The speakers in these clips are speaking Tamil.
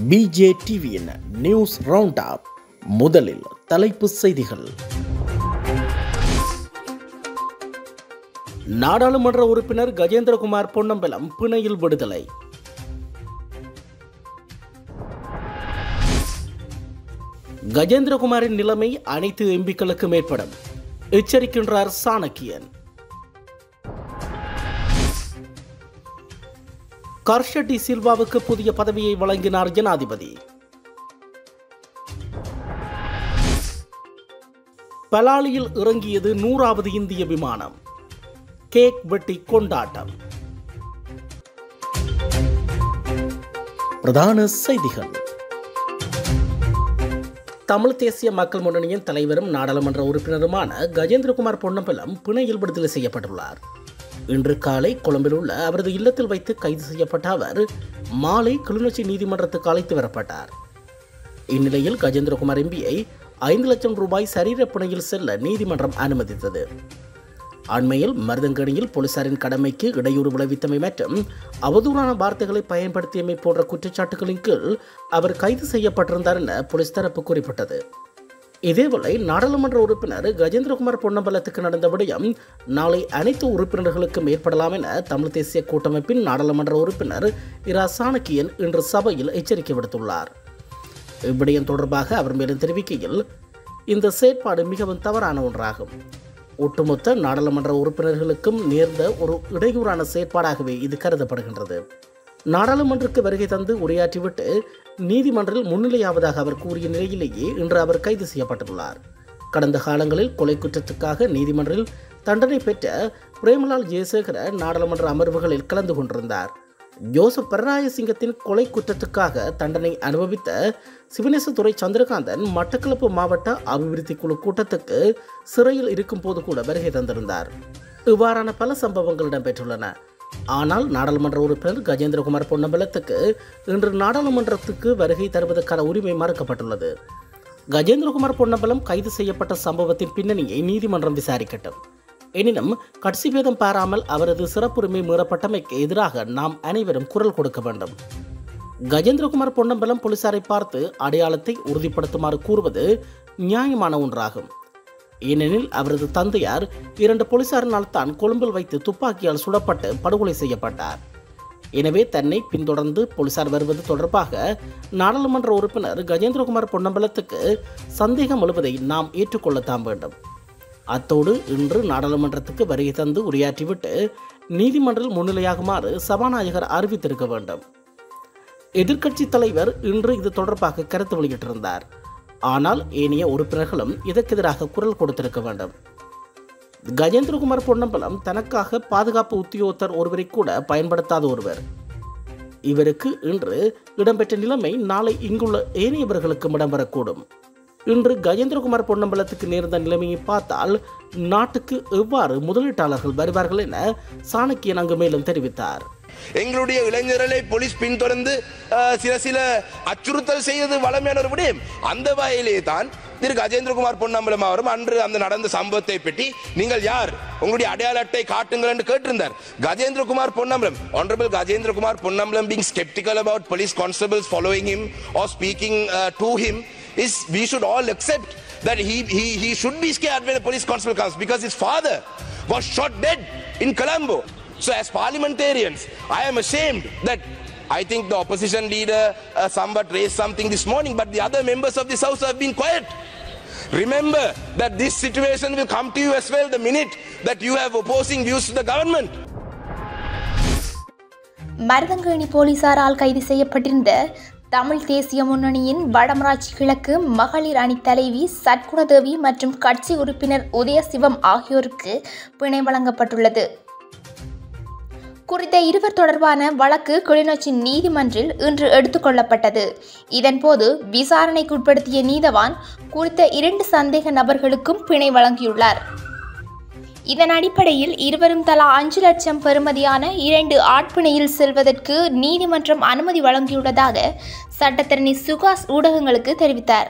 பிஜே டிவியின் நியூஸ் ரவுண்ட் அப் முதலில் தலைப்புச் செய்திகள் நாடாளுமன்ற உறுப்பினர் கஜேந்திரகுமார் பொன்னம்பலம் பிணையில் விடுதலை கஜேந்திரகுமாரின் நிலைமை அனைத்து எம்பிக்களுக்கும் ஏற்படும் எச்சரிக்கின்றார் சாணக்கியன் கர்ஷட்டி சில்வாவுக்கு புதிய பதவியை வழங்கினார் ஜனாதிபதி பலாலியில் இறங்கியது நூறாவது இந்திய விமானம் கேக் வெட்டி கொண்டாட்டம் பிரதான செய்திகள் தமிழ் தேசிய மக்கள் முன்னணியின் தலைவரும் நாடாளுமன்ற உறுப்பினருமான கஜேந்திரகுமார் பொன்னம்பலம் பிணையில் விடுதலை செய்யப்பட்டுள்ளார் இன்று காலை கொழும்பில் உள்ள அவரது இல்லத்தில் வைத்து கைது செய்யப்பட்ட அவர் மாலை கிளிநொச்சி நீதிமன்றத்துக்கு அழைத்து வரப்பட்டார் இந்நிலையில் கஜேந்திரகுமார் எம்பியை ஐந்து லட்சம் ரூபாய் சரீர பிணையில் செல்ல நீதிமன்றம் அனுமதித்தது அண்மையில் மருதங்கணியில் போலீசாரின் கடமைக்கு இடையூறு விளைவித்தமை மற்றும் அவதூறான வார்த்தைகளை பயன்படுத்தியமை போன்ற குற்றச்சாட்டுகளின் கீழ் அவர் கைது செய்யப்பட்டிருந்தார் என போலீஸ் தரப்பு குறிப்பிட்டது இதேவேளை நாடாளுமன்ற உறுப்பினர் கஜேந்திரகுமார் பொன்னம்பலத்துக்கு நடந்த விடயம் நாளை அனைத்து உறுப்பினர்களுக்கும் ஏற்படலாம் என தமிழ் தேசிய கூட்டமைப்பின் நாடாளுமன்ற உறுப்பினர் இரா சாணக்கியன் இன்று சபையில் எச்சரிக்கை விடுத்துள்ளார் இவ்விடயம் தொடர்பாக அவர் மேலும் தெரிவிக்கையில் இந்த செயற்பாடு மிகவும் தவறான ஒன்றாகும் ஒட்டுமொத்த நாடாளுமன்ற உறுப்பினர்களுக்கும் நேர்ந்த ஒரு இடையூறான செயற்பாடாகவே இது கருதப்படுகின்றது நாடாளுமன்றக்கு வருகை தந்து உரையாற்றிவிட்டு நீதிமன்றில் முன்னிலையாவதாக அவர் கூறிய நிலையிலேயே இன்று அவர் கைது செய்யப்பட்டுள்ளார் கடந்த காலங்களில் கொலை குற்றத்துக்காக நீதிமன்றில் தண்டனை பெற்ற பிரேமலால் ஜெயசேகர நாடாளுமன்ற அமர்வுகளில் கலந்து கொண்டிருந்தார் ஜோசப் பரராயசிங்கத்தின் கொலை குற்றத்துக்காக தண்டனை அனுபவித்த சிவனேசதுரை சந்திரகாந்தன் மட்டக்களப்பு மாவட்ட அபிவிருத்தி குழு கூட்டத்துக்கு சிறையில் இருக்கும் போது கூட வருகை தந்திருந்தார் இவ்வாறான பல சம்பவங்கள் இடம்பெற்றுள்ளன ஆனால் நாடாளுமன்ற உறுப்பினர் கஜேந்திரகுமார் பொன்னம்பலத்துக்கு இன்று நாடாளுமன்றத்துக்கு வருகை தருவதற்கான உரிமை மறுக்கப்பட்டுள்ளது கஜேந்திரகுமார் பொன்னம்பலம் கைது செய்யப்பட்ட சம்பவத்தின் பின்னணியை நீதிமன்றம் விசாரிக்கட்டும் எனினும் கட்சி பேதம் பாராமல் அவரது சிறப்புரிமை மீறப்பட்டமைக்கு எதிராக நாம் அனைவரும் குரல் கொடுக்க வேண்டும் கஜேந்திரகுமார் பொன்னம்பலம் போலீசாரை பார்த்து அடையாளத்தை உறுதிப்படுத்துமாறு கூறுவது நியாயமான ஒன்றாகும் ஏனெனில் அவரது தந்தையார் இரண்டு போலீசாரினால் தான் கொழும்பில் வைத்து துப்பாக்கியால் சுடப்பட்டு படுகொலை செய்யப்பட்டார் எனவே தன்னை பின்தொடர்ந்து போலீசார் வருவது தொடர்பாக நாடாளுமன்ற உறுப்பினர் கஜேந்திரகுமார் பொன்னம்பலத்துக்கு சந்தேகம் எழுவதை நாம் ஏற்றுக்கொள்ளத்தான் வேண்டும் அத்தோடு இன்று நாடாளுமன்றத்துக்கு வருகை தந்து உரையாற்றிவிட்டு நீதிமன்றில் முன்னிலையாகுமாறு சபாநாயகர் அறிவித்திருக்க வேண்டும் எதிர்க்கட்சி தலைவர் இன்று இது தொடர்பாக கருத்து வெளியிட்டிருந்தார் ஆனால் ஏனைய உறுப்பினர்களும் இதற்கெதிராக குரல் கொடுத்திருக்க வேண்டும் கஜேந்திரகுமார் பொன்னம்பலம் தனக்காக பாதுகாப்பு உத்தியோகத்தர் ஒருவரை கூட பயன்படுத்தாத ஒருவர் இவருக்கு இன்று இடம்பெற்ற நிலைமை நாளை இங்குள்ள ஏனையவர்களுக்கும் இடம்பெறக்கூடும் இன்று கஜேந்திரகுமார் பொன்னம்பலத்துக்கு நேர்ந்த நிலைமையை பார்த்தால் நாட்டுக்கு எவ்வாறு முதலீட்டாளர்கள் வருவார்கள் என சாணக்கியன் அங்கு மேலும் தெரிவித்தார் எங்களுடைய இளைஞர்களை போலீஸ் பின்தொடர்ந்து அஹ், சில சில அச்சுறுத்தல் செய்வது வளமையான ஒரு விடயம் அந்த வகையிலே தான் திரு கஜேந்திரகுமார் பொன்னம்பலம் அவரும் அன்று அந்த நடந்த சம்பவத்தை பற்றி நீங்கள் யார் உங்களுடைய அடையாள அட்டை காட்டுங்கள் என்று கேட்டிருந்தார் Gajendrakumar Ponnambalam honorable Gajendrakumar Ponnambalam being skeptical about police constables following him or speaking uh, to him is we should all accept that he, he, he should be scared when a police constable comes because his father was shot dead in Colombo. So, as parliamentarians, I am ashamed that I think the opposition leader uh, somewhat raised something this morning, but the other members of this house have been quiet. Remember that this situation will come to you as well the minute that you have opposing views to the government. Maruthankerny போலீசாரால் கைது செய்யப்பட்டிருந்த தமிழ் தேசிய முன்னணியின் வடமராட்சி கிழக்கு மகளிர் அணி தலைவி சத்குணதேவி மற்றும் கட்சி உறுப்பினர் உதயசிவம் ஆகியோருக்கு பிணை வழங்கப்பட்டுள்ளது குறித்த இருவர் தொடர்பான வழக்கு கிளிநொச்சி நீதிமன்றில் இன்று எடுத்துக்கொள்ளப்பட்டது இதன்போது விசாரணைக்குட்படுத்திய நீதவான் குறித்த இரண்டு சந்தேக நபர்களுக்கும் பிணை வழங்கியுள்ளார் இதன் அடிப்படையில் இருவரும் தலா அஞ்சு லட்சம் பெறுமதியான இரண்டு ஆட்பிணையில் செல்வதற்கு நீதிமன்றம் அனுமதி வழங்கியுள்ளதாக சட்டத்தரணி சுகாஸ் ஊடகங்களுக்கு தெரிவித்தார்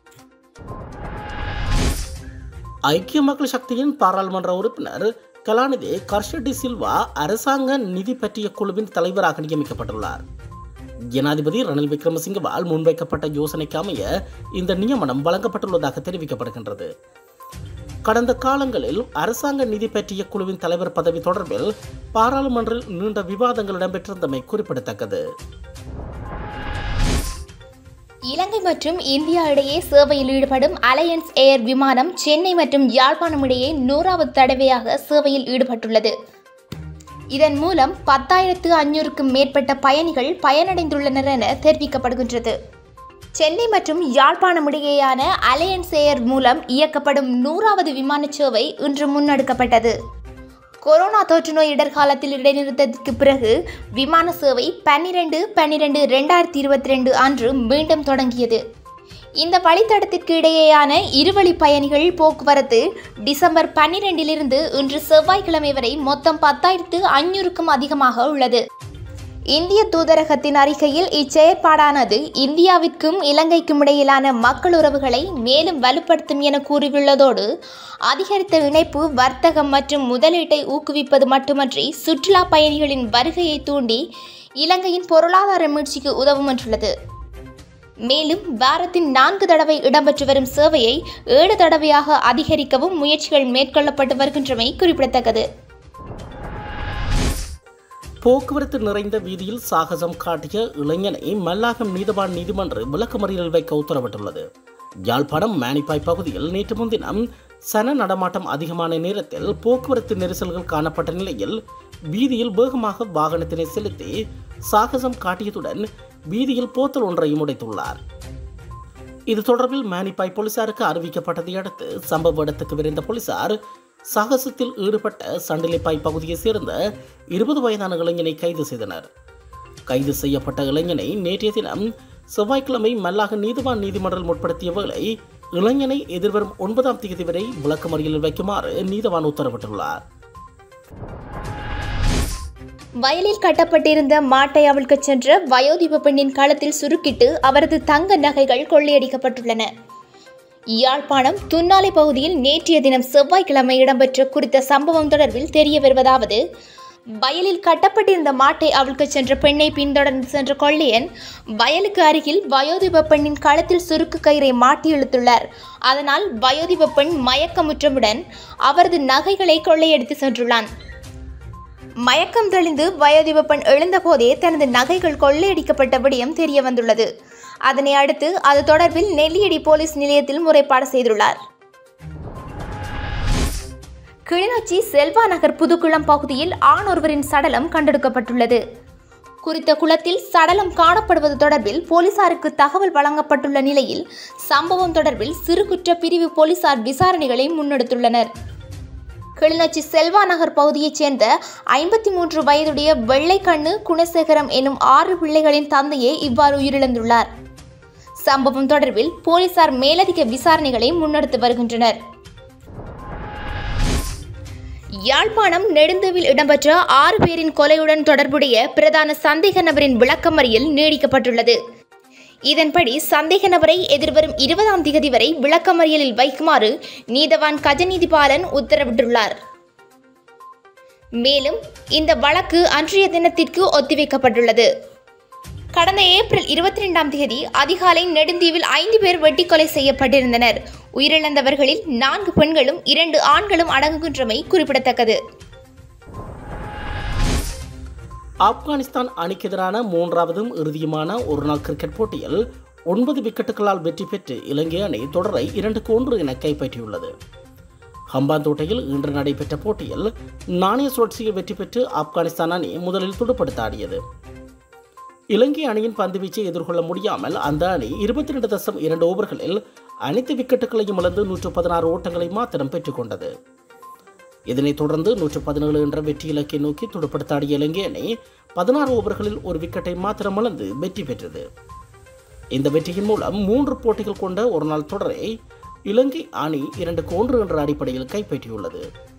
ஐக்கிய மக்கள் சக்தியின் பாராளுமன்ற உறுப்பினர் கலாநிதி கர்ஷடி சில்வா அரசாங்க நிதி பற்றிய குழுவின் தலைவராக நியமிக்கப்பட்டுள்ளார் ஜனாதிபதி ரணில் விக்ரமசிங்கவால் முன்வைக்கப்பட்ட யோசனைக்கு அமைய இந்த நியமனம் வழங்கப்பட்டுள்ளதாக தெரிவிக்கப்படுகின்றது கடந்த காலங்களில் அரசாங்க நிதி பற்றிய குழுவின் தலைவர் பதவி தொடர்பில் பாராளுமன்றில் நீண்ட விவாதங்கள் இடம்பெற்றிருந்தமை குறிப்பிடத்தக்கது இலங்கை மற்றும் இந்தியா இடையே சேவையில் ஈடுபடும் அலையன்ஸ் ஏர் விமானம் சென்னை மற்றும் யாழ்ப்பாணம் இடையே நூறாவது தடவையாக சேவையில் ஈடுபட்டுள்ளது இதன் மூலம் பத்தாயிரத்து ஐநூறுக்கும் மேற்பட்ட பயணிகள் பயனடைந்துள்ளனர் என தெரிவிக்கப்படுகின்றது சென்னை மற்றும் யாழ்ப்பாணம் இடையேயான அலையன்ஸ் ஏர் மூலம் இயக்கப்படும் நூறாவது விமான சேவை இன்று முன்னெடுக்கப்பட்டது கொரோனா தொற்று நோய் இடர்காலத்தில் இடைநிறுத்தத்திற்கு பிறகு விமான சேவை பன்னிரெண்டு பன்னிரெண்டு ரெண்டாயிரத்தி இருபத்தி ரெண்டு அன்று மீண்டும் தொடங்கியது இந்த வழித்தடத்திற்கு இடையேயான இருவழி பயணிகள் போக்குவரத்து டிசம்பர் பன்னிரெண்டிலிருந்து இன்று செவ்வாய்க்கிழமை வரை மொத்தம் பத்தாயிரத்து ஐநூறுக்கும் அதிகமாக உள்ளது இந்திய தூதரகத்தின் அறிக்கையில் இச்செயற்பாடானது இந்தியாவிற்கும் இலங்கைக்கும் இடையிலான மக்கள் உறவுகளை மேலும் வலுப்படுத்தும் என கூறியுள்ளதோடு அதிகரித்த இணைப்பு வர்த்தகம் மற்றும் முதலீட்டை ஊக்குவிப்பது மட்டுமன்றி சுற்றுலா பயணிகளின் வருகையை தூண்டி இலங்கையின் பொருளாதார மீட்சிக்கு உதவும் என்றுள்ளது மேலும் வாரத்தின் நான்கு தடவை இடம்பெற்று வரும் சேவையை ஏழு தடவையாக அதிகரிக்கவும் முயற்சிகள் மேற்கொள்ளப்பட்டு வருகின்றமை குறிப்பிடத்தக்கது போக்குவரத்து நிறைந்த வீதியில் சாகசம் காட்டிய இளைஞனை மல்லாகம் நீதவான் நீதிமன்றம் விளக்கமறியலில் வைக்க உத்தரவிட்டுள்ளது யாழ்ப்பாணம் மேனிப்பாய் பகுதியில் நேற்று முன்தினம் சன நடமாட்டம் அதிகமான நேரத்தில் போக்குவரத்து நெரிசல்கள் காணப்பட்ட நிலையில் வீதியில் வேகமாக வாகனத்தினை செலுத்தி சாகசம் காட்டியதுடன் வீதியில் போத்தல் ஒன்றையும் உடைத்துள்ளார் இது தொடர்பில் மேனிப்பாய் போலீசாருக்கு அறிவிக்கப்பட்டதை அடுத்து சம்பவ இடத்துக்கு விரைந்த போலீசார் சாகசத்தில் ஈடுபட்ட சண்டிலிப்பாய் பகுதியைச் சேர்ந்த இருபது வயதான இளைஞனை கைது செய்தனர் கைது செய்யப்பட்ட இளைஞனை நேற்றைய தினம் செவ்வாய்க்கிழமை மல்லாக நீதிவான் நீதிமன்றம் முற்படுத்திய வேளை இளைஞனை எதிர்வரும் ஒன்பதாம் தேதி வரை விளக்கமறியலில் வைக்குமாறு நீதவான் உத்தரவிட்டுள்ளார் வயலில் கட்டப்பட்டிருந்த மாட்டை அவிழ்க்கச் சென்ற வயோதிப பெண்ணின் களத்தில் சுருக்கிட்டு அவரது தங்க நகைகள் கொள்ளையடிக்கப்பட்டுள்ளன யாழ்ப்பாணம் துன்னாலை பகுதியில் நேற்றைய தினம் செவ்வாய்க்கிழமை இடம்பெற்ற குறித்த சம்பவம் தொடர்பில் தெரிய வருவதாவது வயலில் கட்டப்பட்டிருந்த மாட்டை அவிழ்க்கச் சென்ற பெண்ணை பின்தொடர்ந்து சென்ற கொள்ளையன் வயலுக்கு அருகில் வயோதிப பெண்ணின் களத்தில் சுருக்கு கயிறை மாட்டி இழுத்துள்ளார் அதனால் வயோதிப பெண் மயக்கமுற்றவுடன் அவரது நகைகளை கொள்ளையடித்து சென்றுள்ளான் மயக்கம் தெளிந்து வயோதிப பெண் எழுந்தபோதே தனது நகைகள் கொள்ளையடிக்கப்பட்ட விடயம் தெரிய வந்துள்ளது அதனை அடுத்து அது தொடர்பில் நெல்லியடி போலீஸ் நிலையத்தில் முறைப்பாடு செய்துள்ளார் கிளிநொச்சி செல்வா நகர் புதுக்குளம் பகுதியில் ஆண் ஒருவரின் சடலம் கண்டெடுக்கப்பட்டுள்ளது குறித்த குளத்தில் சடலம் காணப்படுவது தொடர்பில் போலீசாருக்கு தகவல் வழங்கப்பட்டுள்ள நிலையில் சம்பவம் தொடர்பில் சிறுகுற்ற பிரிவு போலீசார் விசாரணைகளை முன்னெடுத்துள்ளனர் கிளிநொச்சி செல்வா நகர் பகுதியைச் சேர்ந்த ஐம்பத்தி மூன்று வயதுடைய வெள்ளைக்கண்ணு குணசேகரம் எனும் ஆறு பிள்ளைகளின் தந்தையே இவ்வாறு உயிரிழந்துள்ளார் சம்பவம் தொடர்பில் போலீசார் மேலதிக விசாரணைகளை முன்னெடுத்து வருகின்றனர் யாழ்ப்பாணம் நெடுந்தவில் இடம்பெற்ற ஆறு பேரின் கொலையுடன் தொடர்புடைய பிரதான சந்தேக நபரின் விளக்கமறியல் நீடிக்கப்பட்டுள்ளது இதன்படி சந்தேக நபரை எதிர்வரும் இருபதாம் திகதி வரை விளக்கமறியலில் வைக்குமாறு நீதவான் கஜநீதிபாலன் உத்தரவிட்டுள்ளார் மேலும் இந்த வழக்கு அன்றைய தினத்திற்கு ஒத்திவைக்கப்பட்டுள்ளது கடந்த ஏப்ரல் இருபத்தி ரெண்டாம் தேதி அதிகாலை நெடுந்தீவில் ஐந்து பேர் வெட்டி கொலை செய்யப்பட்டிருந்தனர் உயிரிழந்தவர்களில் நான்கு பெண்களும் இரண்டு ஆண்களும் அடங்குகின்றமை குறிப்பிடத்தக்கது ஆப்கானிஸ்தான் அணிக்கு எதிரான மூன்றாவதும் இறுதியுமான ஒருநாள் கிரிக்கெட் போட்டியில் ஒன்பது விக்கெட்டுகளால் வெற்றி பெற்று இலங்கை அணி தொடரை இரண்டுக்கு ஒன்று என கைப்பற்றியுள்ளது ஹம்பாந்தோட்டையில் இன்று நடைபெற்ற போட்டியில் நாணய சுழற்சியில் வெற்றி பெற்று ஆப்கானிஸ்தான் அணி முதலில் துடுப்படுத்த ஆடியது இலங்கை அணியின் பந்துவீச்சை எதிர்கொள்ள முடியாமல் அந்த அணி இருபத்தி ரெண்டு தசம் இரண்டு ஓவர்களில் அனைத்து விக்கெட்டுகளையும் இழந்து நூற்று பதினாறு ஓட்டங்களை மாத்திரம் பெற்றுக்கொண்டது இதனைத் தொடர்ந்து நூற்று பதினேழு என்ற வெற்றி இலக்கை நோக்கி துடுப்படுத்தாடிய இலங்கை அணி பதினாறு ஓவர்களில் ஒரு விக்கெட்டை மாத்திரம் இழந்து வெற்றி பெற்றது இந்த வெற்றியின் மூலம் மூன்று போட்டிகள் கொண்ட ஒருநாள் தொடரை இலங்கை அணி இரண்டுக்கு ஒன்று என்ற அடிப்படையில் கைப்பற்றியுள்ளது